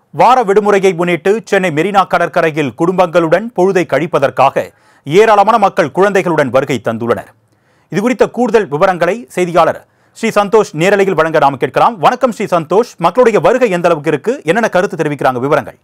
வார விடுமுறையை முன்னிட்டு சென்னை மெரினா கடற்கரையில் குடும்பங்களுடன் பொழுதை கழிப்பதற்காக ஏராளமான மக்கள் குழந்தைகளுடன் வருகை தந்துள்ளனர் இது குறித்த கூடுதல் விவரங்களை செய்தியாளர் ஸ்ரீ சந்தோஷ் நேரலையில் வழங்க நாம் கேட்கலாம் வணக்கம் ஸ்ரீ சந்தோஷ் மக்களுடைய வருகை எந்த அளவுக்கு இருக்கு என்னென்ன கருத்து தெரிவிக்கிறாங்க விவரங்கள்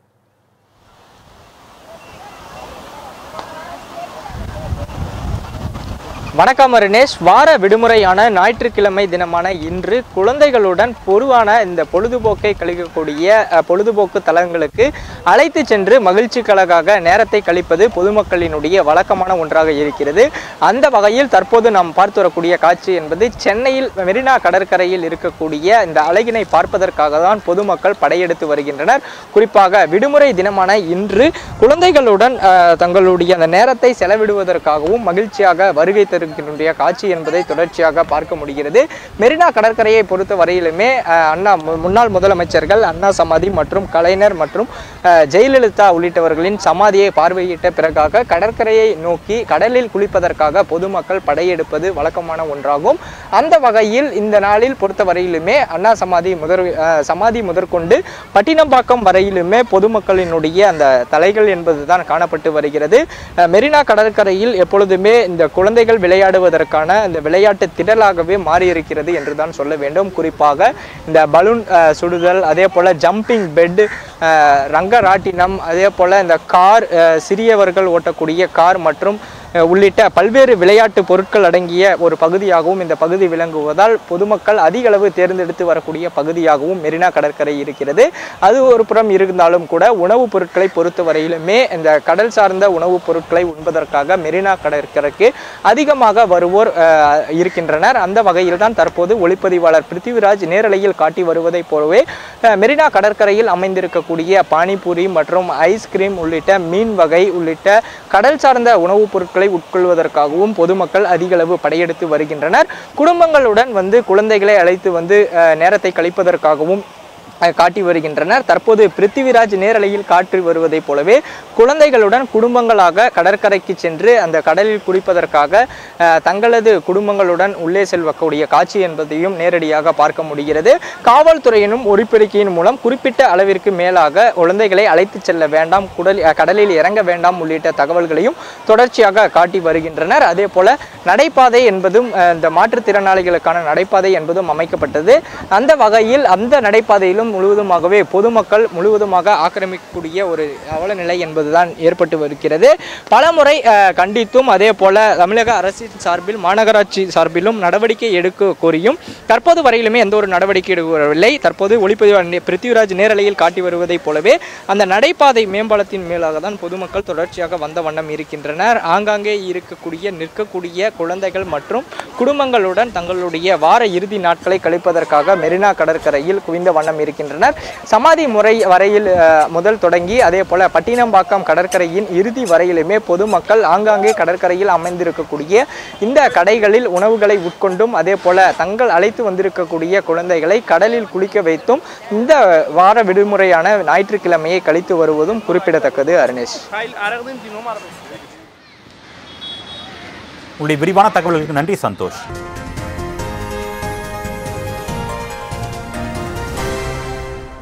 வணக்கம் அருணேஷ் வார விடுமுறையான ஞாயிற்றுக்கிழமை தினமான இன்று குழந்தைகளுடன் பொதுவான இந்த பொழுதுபோக்கை கழிக்கக்கூடிய அஹ், பொழுதுபோக்கு தலங்களுக்கு அழைத்து சென்று மகிழ்ச்சிகளுக்காக நேரத்தை கழிப்பது பொதுமக்களினுடைய வழக்கமான ஒன்றாக இருக்கிறது அந்த வகையில் தற்போது நாம் பார்த்து வரக்கூடிய காட்சி என்பது சென்னையில் மெரினா கடற்கரையில் இருக்கக்கூடிய இந்த அழகினை பார்ப்பதற்காக தான் பொதுமக்கள் படையெடுத்து வருகின்றனர் குறிப்பாக விடுமுறை தினமான இன்று குழந்தைகளுடன் அஹ், தங்களுடைய அந்த நேரத்தை செலவிடுவதற்காகவும் மகிழ்ச்சியாக வருகை தருகின்ற காட்சி என்பதை தொடர்ச்சியாக பார்க்க முடிகிறது மெரினா கடற்கரையை பொறுத்த வரையிலுமே அஹ், அண்ணா மு- முன்னாள் முதலமைச்சர்கள் அண்ணா சமாதி மற்றும் கலைஞர் மற்றும் அஹ், ஜெயலலிதா உள்ளிட்டவர்களின் சமாதியை பார்வையிட்ட பிறகாக கடற்கரையை நோக்கி கடலில் குளிப்பதற்காக பொதுமக்கள் படையெடுப்பது வழக்கமான ஒன்றாகும் அந்த வகையில் இந்த நாளில் பொறுத்த வரையிலுமே அண்ணா சமாதி முதற் அஹ், சமாதி முதற்கொண்டு பட்டினப்பாக்கம் வரையிலுமே பொதுமக்களினுடைய அந்த தலைகள் என்பதுதான் காணப்பட்டு வருகிறது அஹ், மெரினா கடற்கரையில் எப்பொழுதுமே இந்த குழந்தைகள் விளையாடுவதற்கான இந்த விளையாட்டு திடலாகவே மாறியிருக்கிறது என்று தான் சொல்ல வேண்டும் குறிப்பாக இந்த பலூன் அஹ், சுடுதல் அதே போல ஜம்பிங் பெட் ரங்கராட்டினம் அதே போல இந்த கார் அஹ், சிறியவர்கள் ஓட்டக்கூடிய கார் மற்றும் அஹ், உள்ளிட்ட பல்வேறு விளையாட்டு பொருட்கள் அடங்கிய ஒரு பகுதியாகவும் இந்த பகுதி விளங்குவதால் பொதுமக்கள் அதிக அளவு தேர்ந்தெடுத்து வரக்கூடிய பகுதியாகவும் மெரினா கடற்கரை இருக்கிறது அது ஒரு புறம் இருந்தாலும் கூட உணவுப் பொருட்களை பொறுத்தவரையிலுமே இந்த கடல் சார்ந்த உணவுப் பொருட்களை உண்பதற்காக மெரினா கடற்கரைக்கு அதிகமாக வருவோர் அஹ், இருக்கின்றனர் அந்த வகையில் தான் தற்போது ஒளிப்பதிவாளர் பிருத்திவிராஜ் நேரலையில் காட்டி வருவதைப் போலவே அஹ், மெரினா கடற்கரையில் அமைந்திருக்கக்கூடிய பானிபூரி மற்றும் ஐஸ்கிரீம் உள்ளிட்ட மீன் வகை உள்ளிட்ட கடல் சார்ந்த உணவுப் பொருட்களை உட்கொள்வதற்காகவும் பொதுமக்கள் அதிக அளவு படையெடுத்து வருகின்றனர் குடும்பங்களுடன் வந்து குழந்தைகளை அழைத்து வந்து அஹ், நேரத்தை கழிப்பதற்காகவும் அஹ், காட்டி வருகின்றனர் தற்போது பிருத்திவிராஜ் நேரலையில் காட்டி வருவதைப் போலவே குழந்தைகளுடன் குடும்பங்களாக கடற்கரைக்கு சென்று அந்த கடலில் குளிப்பதற்காக அஹ், தங்களது குடும்பங்களுடன் உள்ளே செல்வக்கூடிய காட்சி என்பதையும் நேரடியாக பார்க்க முடிகிறது காவல்துறையினும் ஒளிப்பெருக்கியின் மூலம் குறிப்பிட்ட அளவிற்கு மேலாக குழந்தைகளை அழைத்து செல்ல வேண்டாம் குடல் அஹ், கடலில் இறங்க வேண்டாம் உள்ளிட்ட தகவல்களையும் தொடர்ச்சியாக காட்டி வருகின்றனர் அதே போல நடைபாதை என்பதும் அஹ், இந்த மாற்றுத்திறனாளிகளுக்கான நடைபாதை என்பதும் அமைக்கப்பட்டது அந்த வகையில் அந்த நடைபாதையிலும் முழுவதுமாகவே பொதுமக்கள் முழுவதுமாக ஆக்கிரமிக்கக்கூடிய ஒரு அவல நிலை என்பதுதான் ஏற்பட்டு வருகிறது பலமுறை அஹ், கண்டித்தும் அதே போல தமிழக அரசின் சார்பில் மாநகராட்சி சார்பிலும் நடவடிக்கை எடுக்க கோரியும் தற்போது வரையிலுமே எந்த ஒரு நடவடிக்கை எடுக்கவில்லை தற்போது ஒளிப்பதிவு பிருத்திவிராஜ் நேரலையில் காட்டி வருவதைப் போலவே அந்த நடைபாதை மேம்பாலத்தின் மேலாக தான் பொதுமக்கள் தொடர்ச்சியாக வந்த வண்ணம் இருக்கின்றனர் ஆங்காங்கே இருக்கக்கூடிய நிற்கக்கூடிய குழந்தைகள் மற்றும் குடும்பங்களுடன் தங்களுடைய வார இறுதி நாட்களை கழிப்பதற்காக மெரினா கடற்கரையில் குவிந்த வண்ணம் இருக்கின்றனர் சமாதி முறை வரையில் அஹ், முதல் தொடங்கி அதே போல பட்டினம்பாக்கம் கடற்கரையின் இறுதி வரையிலுமே பொதுமக்கள் ஆங்காங்கே கடற்கரையில் அமைந்திருக்கக்கூடிய இந்த கடைகளில் உணவுகளை உட்கொண்டும் அதே போல தங்கள் அழைத்து வந்திருக்கக்கூடிய குழந்தைகளை கடலில் குளிக்க வைத்தும் இந்த வார விடுமுறையான ஞாயிற்றுக்கிழமையை கழித்து வருவதும் குறிப்பிடத்தக்கது அருணேஷ் உங்களுடைய விரிவான தகவல்களுக்கு நன்றி சந்தோஷ்